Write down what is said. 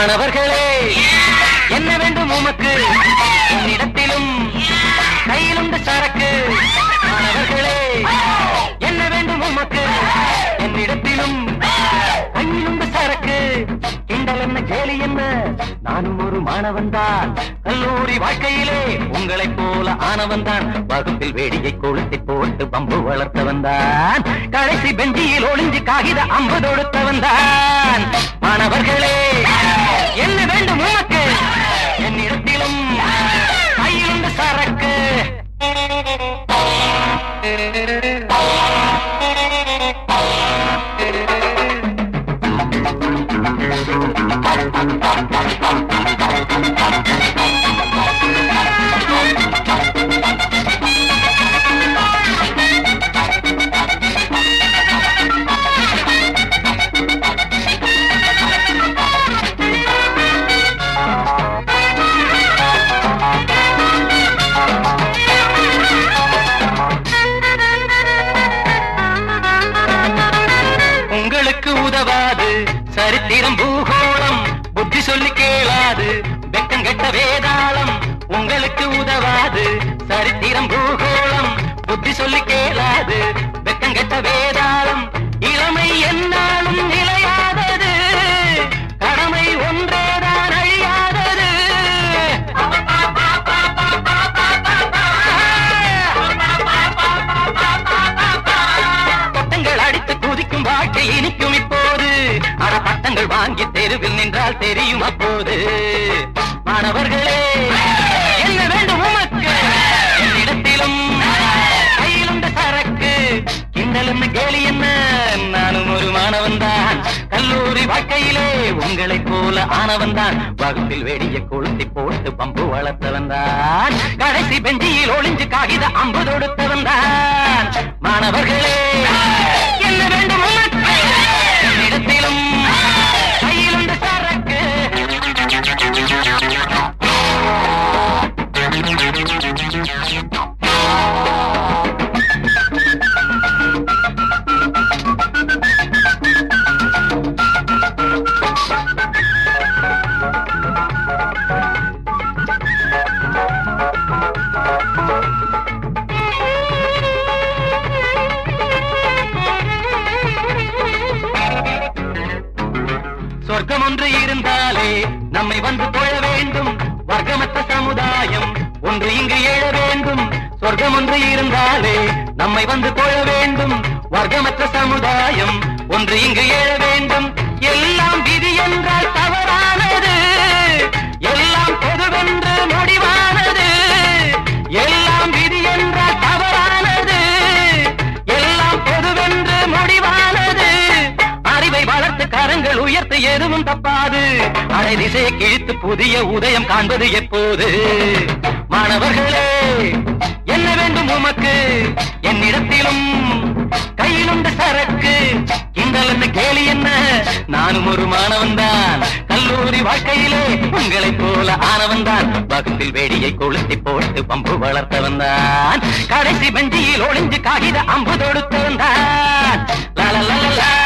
மாணவர்களே என்ன வேண்டும் உமக்கு என்னிடத்திலும் கையிலுண்டு சரக்கு மாணவர்களே என்ன வேண்டும் உமக்கு என்னிடத்திலும் கையிலுண்டு சரக்கு கிண்டல் என்ன கேலி என்ன நானும் ஒரு மாணவன் தான் கல்லூரி வாழ்க்கையிலே உங்களைப் போல ஆனவன் தான் வகுப்பில் வேடியை கொளுத்தி போட்டு பம்பு வளர்த்தவன் தான் கடைசி பெஞ்சியில் ஒளிஞ்சு காகித அம்பு தொடுத்தவன் தான் மாணவர்களே என்ன வேண்டும் உமக்கு என்னிடத்திலும் கையிலுண்டு சரக்கு உங்களுக்கு உதவாது சரித்திரம் பூகோளம் புத்தி சொல்லி கேளாது வெக்கம் கெட்ட வேதாளம் உங்களுக்கு உதவாது சரித்திரம் பூகோளம் புத்தி சொல்லி கேளாது வெக்கம் கெட்ட வேதாளம் இளமை என்னாலும் நிலையாதது கடமை ஒன்றேதான் அழியாதது பட்டங்கள் அடித்து குதிக்கும் வாழ்க்கை இனிக்கும் இப்போது அட பட்டங்கள் வாங்கி தெருவில் நின்றால் தெரியும் அப்போது மாணவர்களே என்ன வேண்டும் உமக்கு என்னிடத்திலும் கையிலுண்டு சரக்கு கிண்டல் என்ன கேலி என்ன நானும் ஒரு மாணவன் தான் கல்லூரி வாழ்க்கையிலே உங்களைப் போல ஆனவன் தான் வகுப்பில் வெடிய கொளுத்தி போட்டு பம்பு வளர்த்தவன் தான் கடைசி பெஞ்சியில் ஒளிஞ்சு காகித அம்பு தொடுத்தவன் தான் மாணவர்களே என்ன வேண்டும் உமக்கு என்னிடத்திலும் கையிலுண்டு சரக்கு சொர்க்கம் ஒன்று இருந்தாலே நம்மை வந்து தொழ வேண்டும் வர்க்கமற்ற சமுதாயம் ஒன்று இங்கு எழ வேண்டும் சொர்க்கம் ஒன்று இருந்தாலே நம்மை வந்து தொழ வேண்டும் வர்க்கமற்ற சமுதாயம் ஒன்று இங்கு எழ வேண்டும் எல்லாம் விதி என்றால் தவறானது எல்லாம் பொதுவென்று முடிவானது எல்லாம் விதி என்றால் தவறானது எல்லாம் பொதுவென்று முடிவானது அறிவை வளர்த்து கரங்கள் உயர்த்த எதுவும் தப்பாது அரை திசையை கிழித்து புதிய உதயம் காண்பது எப்போது மாணவர்களே என்ன வேண்டும் உமக்கு என்னிடத்திலும் கையிலுண்டு சரக்கு கிண்டல் என்ன கேலி என்ன நானும் ஒரு மாணவன் தான் கல்லூரி வாழ்க்கையிலே உங்களைப் போல ஆனவன் தான் வகுப்பில் வேடியை கொளுத்தி போட்டு பம்பு வளர்த்தவன் தான் கடைசி பெஞ்சியில் ஒளிஞ்சு காகித அம்பு தொடுத்தவன் தான் லா லா லா லா லா